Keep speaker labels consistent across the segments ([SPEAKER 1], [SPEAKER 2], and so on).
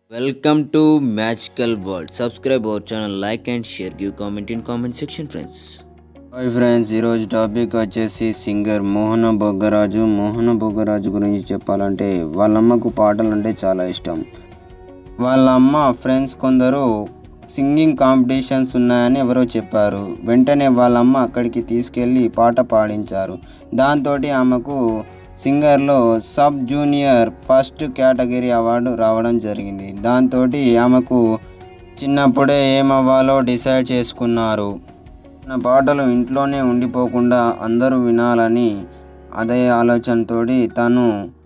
[SPEAKER 1] Welcome to Magical World. Subscribe our channel, like and share. Give comment in comment section, friends.
[SPEAKER 2] Hi friends ఈరోజు topic వచ్చేసి singer Mohana Bhogaraju Mohana Bhogaraju గురించి చెప్పాలంటే వాళ్ళ అమ్మకు పాటలు అంటే చాలా ఇష్టం వాళ్ళ అమ్మ ఫ్రెండ్స్ కొందరు సింగింగ్ కాంపిటీషన్స్ ఉన్నాయని ఎవరో చెప్పారు వెంటనే వాళ్ళ అమ్మ అక్కడికి తీసుకెళ్ళి పాట పాడించారు దాంతో ఆమెకు సింగర్లో sub junior first category award రావడం జరిగింది దాంతో ఆమెకు చిన్నప్పుడే ఏమవ్వాలో డిసైడ్ చేసుకున్నారు నా పాటలు ఇంట్లోనే ఉండిపోకుండా అందరూ వినాలని అదే ఆలోచనతోటి తను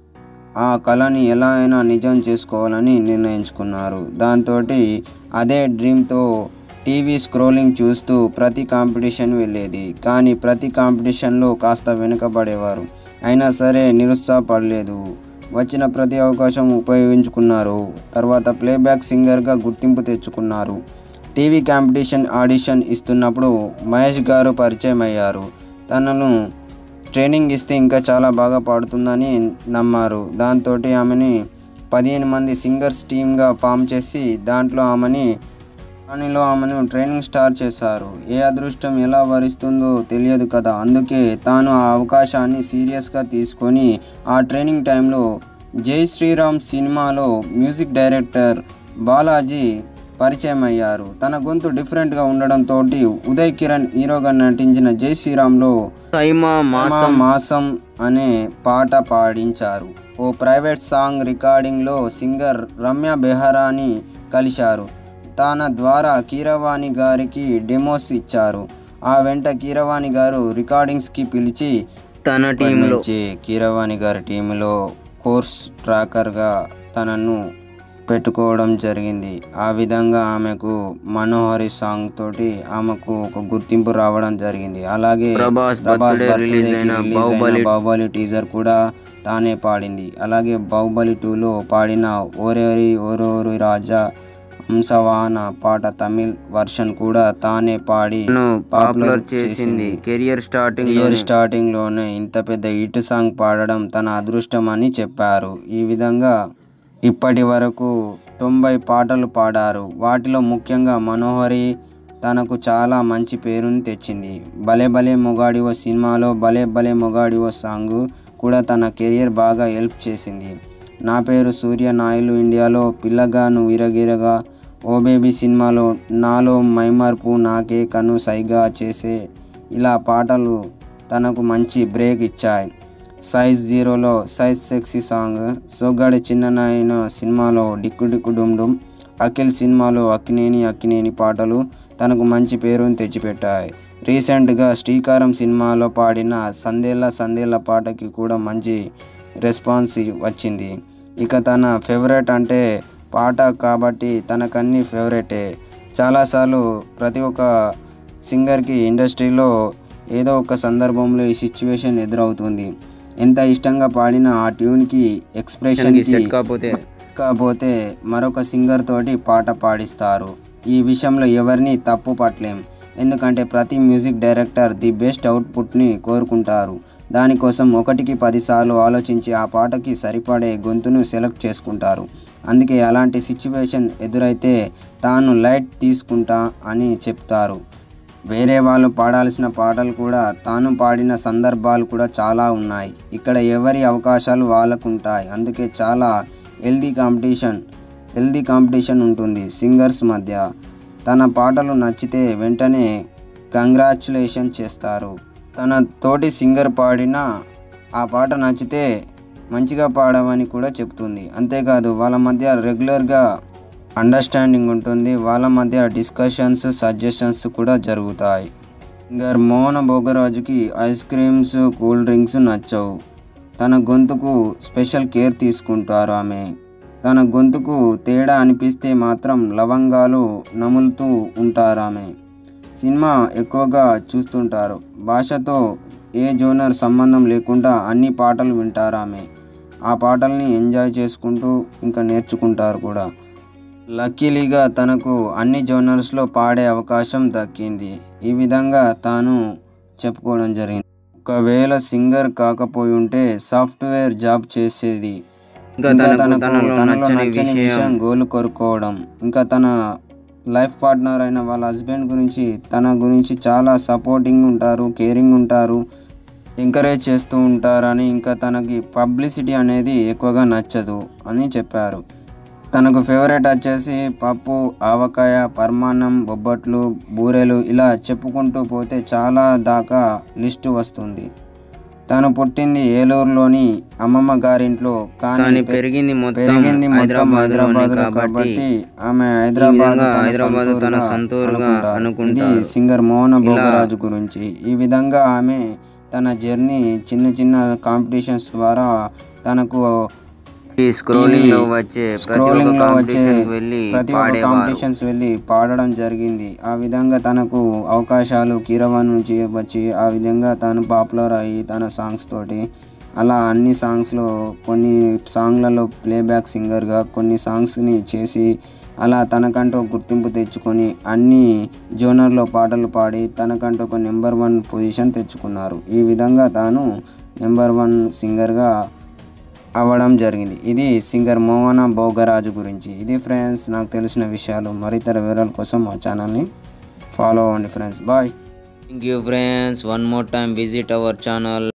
[SPEAKER 2] ఆ కళని ఎలా అయినా నిజం చేసుకోవాలని నిర్ణయించుకున్నారు దాంతో అదే డ్రీమ్తో టీవీ స్క్రోలింగ్ చూస్తూ ప్రతి కాంపిటీషన్ వెళ్ళేది కానీ ప్రతి కాంపిటీషన్లో కాస్త వెనుకబడేవారు అయినా సరే నిరుత్సాహపడలేదు వచ్చిన ప్రతి అవకాశం ఉపయోగించుకున్నారు తర్వాత ప్లేబ్యాక్ సింగర్గా గుర్తింపు తెచ్చుకున్నారు టీవీ కాంపిటీషన్ ఆడిషన్ ఇస్తున్నప్పుడు మహేష్ గారు పరిచయం అయ్యారు తనను ట్రైనింగ్ ఇస్తే ఇంకా చాలా బాగా పాడుతుందని నమ్మారు దాంతో ఆమెని పదిహేను మంది సింగర్స్ టీమ్గా ఫామ్ చేసి దాంట్లో ఆమెని దానిలో ఆమెను ట్రైనింగ్ స్టార్ట్ చేశారు ఏ అదృష్టం ఎలా వరిస్తుందో తెలియదు కదా అందుకే తాను ఆ అవకాశాన్ని సీరియస్గా తీసుకొని ఆ ట్రైనింగ్ టైంలో జై శ్రీరామ్ సినిమాలో మ్యూజిక్ డైరెక్టర్ బాలాజీ పరిచయం అయ్యారు తన గొంతు డిఫరెంట్గా ఉండడంతో ఉదయ్ కిరణ్ హీరోగా నటించిన జై శ్రీరామ్లో
[SPEAKER 1] సైమా
[SPEAKER 2] మాసం మాసం అనే పాట పాడించారు ఓ ప్రైవేట్ సాంగ్ రికార్డింగ్లో సింగర్ రమ్య బెహరాని కలిశారు తన ద్వారా కీరవాణి గారికి డెమోస్ ఇచ్చారు ఆ వెంట కీరవాణి గారు రికార్డింగ్స్కి పిలిచి
[SPEAKER 1] తన
[SPEAKER 2] ఇప్పటి నుంచి కీరవాణి గారి టీంలో కోర్స్ ట్రాకర్గా తనను పెట్టుకోవడం జరిగింది ఆ విధంగా ఆమెకు మనోహరి సాంగ్ తోటి ఆమెకు ఒక గుర్తింపు రావడం జరిగింది అలాగే
[SPEAKER 1] Prabhas
[SPEAKER 2] Prabhas
[SPEAKER 1] birthday
[SPEAKER 2] birthday
[SPEAKER 1] release
[SPEAKER 2] కి
[SPEAKER 1] అయిన
[SPEAKER 2] release అయిన
[SPEAKER 1] బాహుబలి
[SPEAKER 2] బాహుబలి టీజర్ కూడా తానే పాడింది అలాగే బాహుబలి టూలో పాడిన ఓరేరి ఓరోరి రాజా హంసవాహన పాట తమిళ్ వర్షన్ కూడా తానే పాడి
[SPEAKER 1] పాపులర్ చేసింది కెరియర్ స్టార్టింగ్
[SPEAKER 2] ఇయర్ స్టార్టింగ్ లోనే ఇంత పెద్ద హిట్ సాంగ్ పాడడం తన అదృష్టం అని చెప్పారు ఈ విధంగా ఇప్పటి వరకు తొంభై పాటలు పాడారు వాటిలో ముఖ్యంగా మనోహరి తనకు చాలా మంచి పేరుని తెచ్చింది భలే భలే మొగాడివో సినిమాలో భలే భలే మొగాడివో సాంగ్ కూడా తన కెరియర్ బాగా హెల్ప్ చేసింది నా పేరు సూర్య నాయులు ఇండియాలో పిల్లగాను విరగిరగా ఓ బేబీ సినిమాలో నాలో మైమార్పు నాకే కను సైగా చేసే ఇలా పాటలు తనకు మంచి బ్రేక్ ఇచ్చాయి సైజ్ జీరోలో size sexy song Soggade Chinni Nayana సినిమాలో డిక్కు డిక్కు డుమ్ డుమ్ అఖిల్ సినిమాలో అక్కినేని అక్కినేని పాటలు తనకు మంచి పేరుని తెచ్చిపెట్టాయి రీసెంట్గా శ్రీకారం సినిమాలో పాడిన సందేళ్ళ సందేళ్ళ పాటకి కూడా మంచి రెస్పాన్స్ వచ్చింది ఇక తన ఫేవరెట్ అంటే పాట కాబట్టి తనకన్నీ ఫేవరెటే చాలాసార్లు ప్రతి ఒక్క సింగర్కి ఇండస్ట్రీలో ఏదో ఒక సందర్భంలో ఈ సిచ్యువేషన్ ఎదురవుతుంది ఎంత ఇష్టంగా పాడిన ఆ ట్యూన్కి ఎక్స్ప్రెషన్కి
[SPEAKER 1] సెట్ కాకపోతే
[SPEAKER 2] కాకపోతే మరొక సింగర్ తోటి పాట పాడిస్తారు ఈ విషయంలో ఎవరిని తప్పు పట్టలేం ఎందుకంటే ప్రతి మ్యూజిక్ డైరెక్టర్ ది బెస్ట్ అవుట్పుట్ని కోరుకుంటారు దానికోసం ఒకటికి పదిసార్లు ఆలోచించి ఆ పాటకి సరిపడే గొంతును సెలెక్ట్ చేసుకుంటారు అందుకే అలాంటి సిచ్యువేషన్ ఎదురైతే తాను లైట్ తీసుకుంటా అని చెప్తారు వేరే వాళ్ళు పాడాల్సిన పాటలు కూడా తాను పాడిన సందర్భాలు కూడా చాలా ఉన్నాయి ఇక్కడ ఎవరి అవకాశాలు వాళ్ళకు ఉంటాయి అందుకే చాలా హెల్దీ కాంపిటీషన్ హెల్దీ కాంపిటీషన్ ఉంటుంది సింగర్స్ మధ్య తన పాటలు నచ్చితే వెంటనే కంగ్రాచులేషన్ చేస్తారు తన తోటి సింగర్ పాడిన ఆ పాట నచ్చితే మంచిగా పాడమని కూడా చెప్తుంది అంతేకాదు వాళ్ళ మధ్య రెగ్యులర్గా అండర్స్టాండింగ్ ఉంటుంది వాళ్ళ మధ్య డిస్కషన్స్ సజెషన్స్ కూడా జరుగుతాయి సింగర్ మోహన భోగరాజుకి ఐస్ క్రీమ్స్ కూల్ డ్రింక్స్ నచ్చవు తన గొంతుకు స్పెషల్ కేర్ తీసుకుంటారు ఆమె తన గొంతుకు తేడా అనిపిస్తే మాత్రం లవంగాలు నములుతూ ఉంటారు ఆమె సినిమా ఎక్కువగా చూస్తుంటారు భాషతో ఏ జోనర్ సంబంధం లేకుండా అన్ని పాటలు వింటారు ఆమె ఆ పాటల్ని ఎంజాయ్ చేసుకుంటూ ఇంకా నేర్చుకుంటారు కూడా లక్కీలీగా తనకు అన్ని జోనర్స్లో పాడే అవకాశం దక్కింది ఈ విధంగా తాను చెప్పుకోవడం జరిగింది ఒకవేళ సింగర్ కాకపోయి ఉంటే సాఫ్ట్వేర్ జాబ్ చేసేది
[SPEAKER 1] ఇంకా
[SPEAKER 2] ఇంకా
[SPEAKER 1] తనకు
[SPEAKER 2] తనకు
[SPEAKER 1] తనలో
[SPEAKER 2] తనలో
[SPEAKER 1] నచ్చని
[SPEAKER 2] నచ్చని
[SPEAKER 1] విషయం
[SPEAKER 2] విషయం గోలు కొరుకోవడం ఇంకా తన లైఫ్ పార్ట్నర్ అయిన వాళ్ళ హస్బెండ్ గురించి తన గురించి చాలా సపోర్టింగ్ ఉంటారు కేరింగ్ ఉంటారు ఎంకరేజ్ చేస్తూ ఉంటారని ఇంకా తనకి పబ్లిసిటీ అనేది ఎక్కువగా నచ్చదు అని చెప్పారు తనకు ఫేవరెట్ వచ్చేసి పప్పు ఆవకాయ పరమాన్నం బొబ్బట్లు బూరెలు ఇలా చెప్పుకుంటూ పోతే చాలా దాకా లిస్టు వస్తుంది తను పుట్టింది ఏలూరులోని అమ్మమ్మ గారింట్లో కానీ
[SPEAKER 1] కానీ
[SPEAKER 2] పె-
[SPEAKER 1] పెరిగింది మొత్తం
[SPEAKER 2] పెరిగింది మొత్తం
[SPEAKER 1] హైదరాబాద్
[SPEAKER 2] హైదరాబాద్ కాబట్టి ఆమె హైదరాబాద్
[SPEAKER 1] విధంగా
[SPEAKER 2] తన
[SPEAKER 1] హైదరాబాద్ తన
[SPEAKER 2] సొంతూరుగా
[SPEAKER 1] సొంతూరుగా
[SPEAKER 2] అనుకుంటారు. ఇది
[SPEAKER 1] అనుకుంటారు.
[SPEAKER 2] సింగర్ మోహన
[SPEAKER 1] ఇలా-
[SPEAKER 2] భోగరాజు గురించి ఈ విధంగా ఆమె తన జర్నీ చిన్న చిన్న కాంపిటీషన్స్ ద్వారా తనకు
[SPEAKER 1] ఈ స్క్రోలింగ్ లో
[SPEAKER 2] ఇవి
[SPEAKER 1] వచ్చే ప్రతి
[SPEAKER 2] స్క్రోలింగ్
[SPEAKER 1] ఒక్క
[SPEAKER 2] లో వచ్చే
[SPEAKER 1] కాంపిటీషన్ వెళ్ళి
[SPEAKER 2] ప్రతి ఒక్క
[SPEAKER 1] పాడేవారు
[SPEAKER 2] కాంపిటీషన్స్ వెళ్ళి పాడడం జరిగింది ఆ విధంగా తనకు అవకాశాలు కీరవాన్ నుంచి వచ్చి ఆ విధంగా తను పాపులర్ అయ్యి తన సాంగ్స్ తోటి అలా అన్ని సాంగ్స్లో కొన్ని సాంగ్లలో ప్లేబ్యాక్ సింగర్గా కొన్ని సాంగ్స్ని చేసి అలా తనకంటూ ఒక గుర్తింపు తెచ్చుకొని అన్ని జోనర్లో పాటలు పాడి తనకంటూ ఒక నెంబర్ వన్ పొజిషన్ తెచ్చుకున్నారు ఈ విధంగా తాను నెంబర్ వన్ సింగర్గా అవ్వడం జరిగింది ఇది సింగర్ మోహన భోగరాజు గురించి ఇది ఫ్రెండ్స్ నాకు తెలిసిన విషయాలు మరితర వివరాల కోసం మా ఛానల్ని ఫాలో అవ్వండి friends bye
[SPEAKER 1] thank you friends one more time visit our channel